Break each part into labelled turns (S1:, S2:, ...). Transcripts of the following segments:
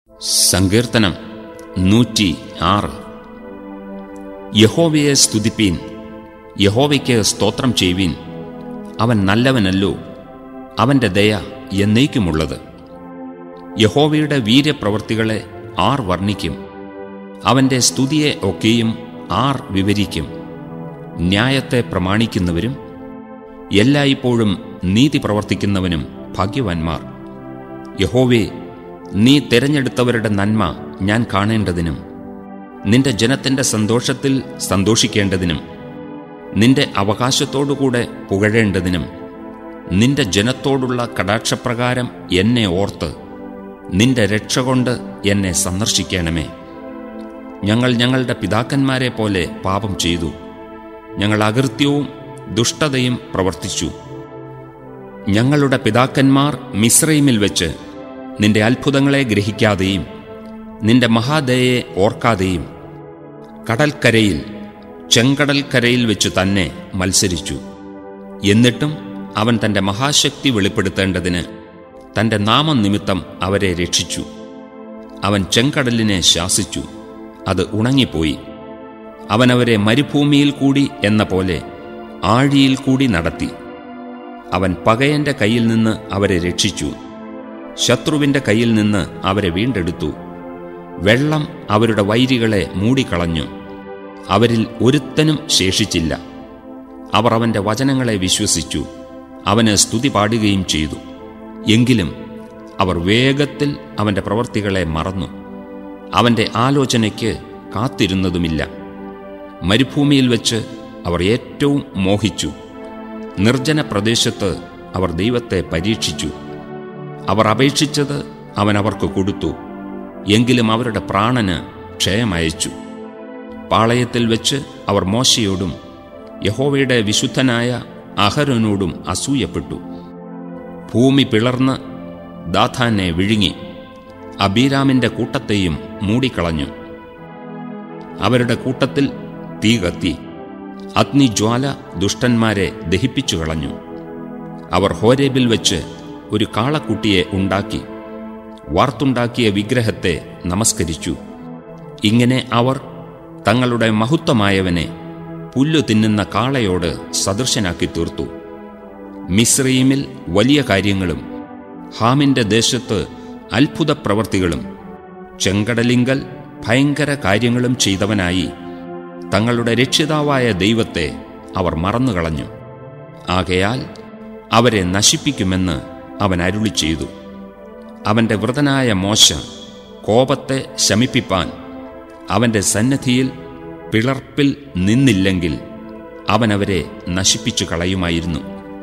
S1: സങ്കീർത്തനം നൂറ്റി ആറ് യഹോവയെ സ്തുതിപ്പീൻ യഹോവയ്ക്ക് സ്തോത്രം ചെയ്യുവീൻ അവൻ നല്ലവനല്ലോ അവൻ്റെ ദയ എന്നേക്കുമുള്ളത് യഹോവയുടെ വീര്യപ്രവർത്തികളെ ആർ വർണ്ണിക്കും അവൻ്റെ സ്തുതിയെ ഒക്കെയും ആർ വിവരിക്കും ന്യായത്തെ പ്രമാണിക്കുന്നവരും എല്ലായ്പ്പോഴും നീതി പ്രവർത്തിക്കുന്നവനും ഭാഗ്യവാന്മാർ യഹോവേ നീ തിരഞ്ഞെടുത്തവരുടെ നന്മ ഞാൻ കാണേണ്ടതിനും നിന്റെ ജനത്തിൻ്റെ സന്തോഷത്തിൽ സന്തോഷിക്കേണ്ടതിനും നിന്റെ അവകാശത്തോടുകൂടെ പുകഴേണ്ടതിനും നിന്റെ ജനത്തോടുള്ള കടാക്ഷപ്രകാരം എന്നെ ഓർത്ത് നിന്റെ രക്ഷ കൊണ്ട് എന്നെ സന്ദർശിക്കണമേ ഞങ്ങൾ ഞങ്ങളുടെ പിതാക്കന്മാരെ പോലെ പാപം ചെയ്തു ഞങ്ങൾ അകൃത്യവും ദുഷ്ടതയും പ്രവർത്തിച്ചു ഞങ്ങളുടെ പിതാക്കന്മാർ മിശ്രൈമിൽ വെച്ച് നിന്റെ അത്ഭുതങ്ങളെ ഗ്രഹിക്കാതെയും നിന്റെ മഹാദയെ ഓർക്കാതെയും കടൽക്കരയിൽ ചെങ്കടൽക്കരയിൽ വെച്ച് തന്നെ മത്സരിച്ചു എന്നിട്ടും അവൻ തന്റെ മഹാശക്തി വെളിപ്പെടുത്തേണ്ടതിന് തന്റെ നാമനിമിത്തം അവരെ രക്ഷിച്ചു അവൻ ചെങ്കടലിനെ ശാസിച്ചു അത് ഉണങ്ങിപ്പോയി അവനവരെ മരുഭൂമിയിൽ കൂടി എന്ന പോലെ ആഴിയിൽ കൂടി നടത്തി അവൻ പകയന്റെ കയ്യിൽ നിന്ന് അവരെ രക്ഷിച്ചു ശത്രുവിന്റെ കയ്യിൽ നിന്ന് അവരെ വീണ്ടെടുത്തു വെള്ളം അവരുടെ വൈരികളെ മൂടിക്കളഞ്ഞു അവരിൽ ഒരുത്തനും ശേഷിച്ചില്ല അവർ അവന്റെ വചനങ്ങളെ വിശ്വസിച്ചു അവന് സ്തുതി പാടുകയും ചെയ്തു എങ്കിലും അവർ വേഗത്തിൽ അവന്റെ പ്രവർത്തികളെ മറന്നു അവന്റെ ആലോചനയ്ക്ക് കാത്തിരുന്നതുമില്ല മരുഭൂമിയിൽ വെച്ച് അവർ ഏറ്റവും മോഹിച്ചു നിർജ്ജന പ്രദേശത്ത് അവർ ദൈവത്തെ പരീക്ഷിച്ചു അവർ അപേക്ഷിച്ചത് അവൻ അവർക്ക് കൊടുത്തു എങ്കിലും അവരുടെ പ്രാണന് ക്ഷയമയച്ചു പാളയത്തിൽ വെച്ച് അവർ മോശയോടും യഹോവയുടെ വിശുദ്ധനായ അഹരോനോടും അസൂയപ്പെട്ടു ഭൂമി പിളർന്ന് ദാഥാനെ വിഴുങ്ങി അബീരാമിന്റെ കൂട്ടത്തെയും മൂടിക്കളഞ്ഞു അവരുടെ കൂട്ടത്തിൽ തീ കത്തി അഗ്നിജ്വാല ദുഷ്ടന്മാരെ ദഹിപ്പിച്ചു കളഞ്ഞു അവർ ഹോരേബിൽ വെച്ച് ഒരു കാളക്കുട്ടിയെ ഉണ്ടാക്കി വാർത്തുണ്ടാക്കിയ വിഗ്രഹത്തെ നമസ്കരിച്ചു ഇങ്ങനെ അവർ തങ്ങളുടെ മഹത്വമായവനെ പുല്ലു തിന്നുന്ന കാളയോട് സദൃശനാക്കി തീർത്തു മിശ്രീമിൽ വലിയ കാര്യങ്ങളും ഹാമിന്റെ ദേശത്ത് അത്ഭുത പ്രവർത്തികളും ചെങ്കടലിങ്കൽ ഭയങ്കര കാര്യങ്ങളും ചെയ്തവനായി തങ്ങളുടെ രക്ഷിതാവായ ദൈവത്തെ അവർ മറന്നുകളഞ്ഞു ആകയാൽ അവരെ നശിപ്പിക്കുമെന്ന് അവൻ അരുളി ചെയ്തു അവന്റെ വൃതനായ മോശ കോപത്തെ ശമിപ്പിപ്പാൻ അവന്റെ സന്നദ്ധിയിൽ പിളർപ്പിൽ നിന്നില്ലെങ്കിൽ അവൻ അവരെ നശിപ്പിച്ചു കളയുമായിരുന്നു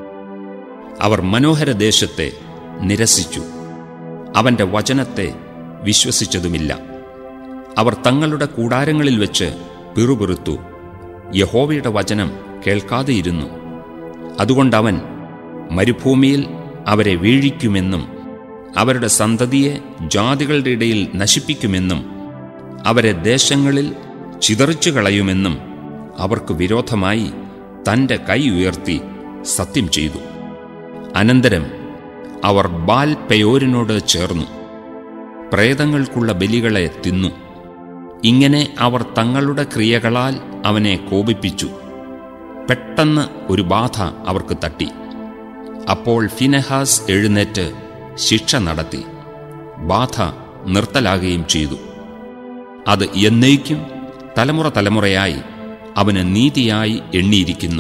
S1: അവർ മനോഹര ദേശത്തെ നിരസിച്ചു അവന്റെ വചനത്തെ വിശ്വസിച്ചതുമില്ല അവർ തങ്ങളുടെ കൂടാരങ്ങളിൽ വെച്ച് പിറുപിറുത്തു യഹോവയുടെ വചനം കേൾക്കാതെയിരുന്നു അതുകൊണ്ടവൻ മരുഭൂമിയിൽ അവരെ വീഴിക്കുമെന്നും അവരുടെ സന്തതിയെ ജാതികളുടെ ഇടയിൽ നശിപ്പിക്കുമെന്നും അവരെ ദേശങ്ങളിൽ ചിതറിച്ചു കളയുമെന്നും അവർക്ക് വിരോധമായി തന്റെ കൈ ഉയർത്തി സത്യം ചെയ്തു അനന്തരം അവർ ബാൽ പെയോരിനോട് ചേർന്നു പ്രേതങ്ങൾക്കുള്ള ബലികളെ തിന്നു ഇങ്ങനെ അവർ തങ്ങളുടെ ക്രിയകളാൽ അവനെ കോപിപ്പിച്ചു പെട്ടെന്ന് ഒരു ബാധ അവർക്ക് തട്ടി അപ്പോൾ ഫിനെഹാസ് എഴുന്നേറ്റ് ശിക്ഷ നടത്തി ബാധ നിർത്തലാകുകയും ചെയ്തു അത് എന്നേക്കും തലമുറ തലമുറയായി അവന് നീതിയായി എണ്ണിയിരിക്കുന്നു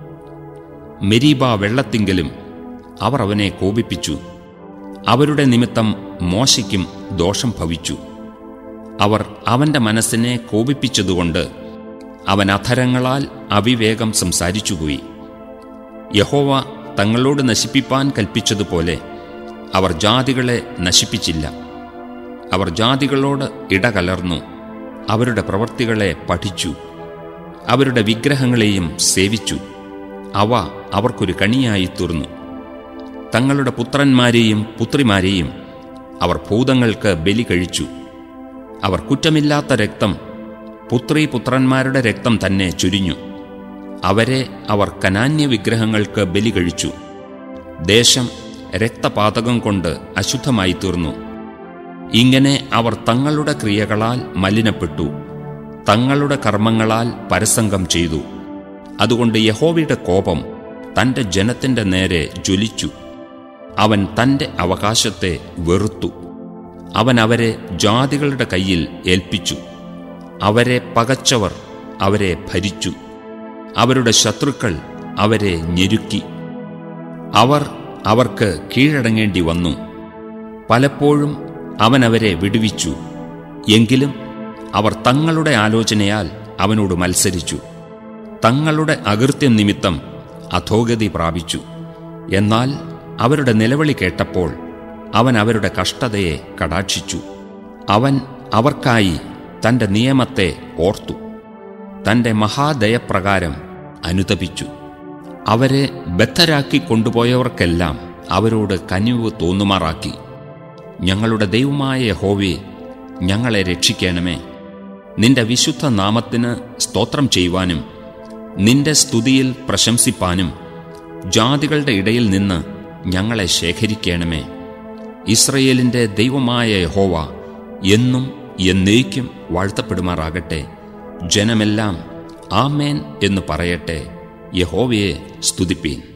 S1: മെരീബ വെള്ളത്തിങ്കലും അവർ അവനെ കോപിപ്പിച്ചു അവരുടെ നിമിത്തം മോശയ്ക്കും ദോഷം ഭവിച്ചു അവർ അവന്റെ മനസ്സിനെ കോപിപ്പിച്ചതുകൊണ്ട് അവൻ അധരങ്ങളാൽ അവിവേകം സംസാരിച്ചുപോയി യഹോവ തങ്ങളോട് നശിപ്പിപ്പാൻ കൽപ്പിച്ചതുപോലെ അവർ ജാതികളെ നശിപ്പിച്ചില്ല അവർ ജാതികളോട് ഇടകലർന്നു അവരുടെ പ്രവർത്തികളെ പഠിച്ചു അവരുടെ വിഗ്രഹങ്ങളെയും സേവിച്ചു അവ അവർക്കൊരു കണിയായി തീർന്നു തങ്ങളുടെ പുത്രന്മാരെയും പുത്രിമാരെയും അവർ ഭൂതങ്ങൾക്ക് ബലി കഴിച്ചു അവർ കുറ്റമില്ലാത്ത രക്തം പുത്രീ പുത്രന്മാരുടെ രക്തം തന്നെ ചുരിഞ്ഞു അവരെ അവർ കനാന്യ വിഗ്രഹങ്ങൾക്ക് ബലി കഴിച്ചു ദേശം രക്തപാതകം കൊണ്ട് അശുദ്ധമായി തീർന്നു ഇങ്ങനെ അവർ തങ്ങളുടെ ക്രിയകളാൽ മലിനപ്പെട്ടു തങ്ങളുടെ കർമ്മങ്ങളാൽ പരസംഗം ചെയ്തു അതുകൊണ്ട് യഹോവയുടെ കോപം തന്റെ ജനത്തിന്റെ നേരെ ജ്വലിച്ചു അവൻ തന്റെ അവകാശത്തെ വെറുത്തു അവൻ അവരെ ജാതികളുടെ കയ്യിൽ ഏൽപ്പിച്ചു അവരെ പകച്ചവർ അവരെ ഭരിച്ചു അവരുടെ ശത്രുക്കൾ അവരെ ഞെരുക്കി അവർ അവർക്ക് കീഴടങ്ങേണ്ടി വന്നു പലപ്പോഴും അവൻ അവരെ വിടുവിച്ചു എങ്കിലും അവർ തങ്ങളുടെ ആലോചനയാൽ അവനോട് മത്സരിച്ചു തങ്ങളുടെ അകൃത്യം നിമിത്തം അധോഗതി പ്രാപിച്ചു എന്നാൽ അവരുടെ നിലവിളി കേട്ടപ്പോൾ അവൻ അവരുടെ കഷ്ടതയെ കടാക്ഷിച്ചു അവൻ അവർക്കായി തന്റെ നിയമത്തെ ഓർത്തു തന്റെ മഹാദയപ്രകാരം അനുതപിച്ചു അവരെ ബദ്ധരാക്കി കൊണ്ടുപോയവർക്കെല്ലാം അവരോട് കനിവ് തോന്നുമാറാക്കി ഞങ്ങളുടെ ദൈവമായ യഹോവേ ഞങ്ങളെ രക്ഷിക്കണമേ നിന്റെ വിശുദ്ധ നാമത്തിന് സ്തോത്രം ചെയ്യുവാനും നിന്റെ സ്തുതിയിൽ പ്രശംസിപ്പാനും ജാതികളുടെ ഇടയിൽ നിന്ന് ഞങ്ങളെ ശേഖരിക്കണമേ ഇസ്രയേലിന്റെ ദൈവമായ യഹോവ എന്നും എന്നേക്കും വാഴ്ത്തപ്പെടുമാറാകട്ടെ ജനമെല്ലാം ആമേൻ എന്ന് പറയട്ടെ യഹോവയെ സ്തുതിപ്പീൻ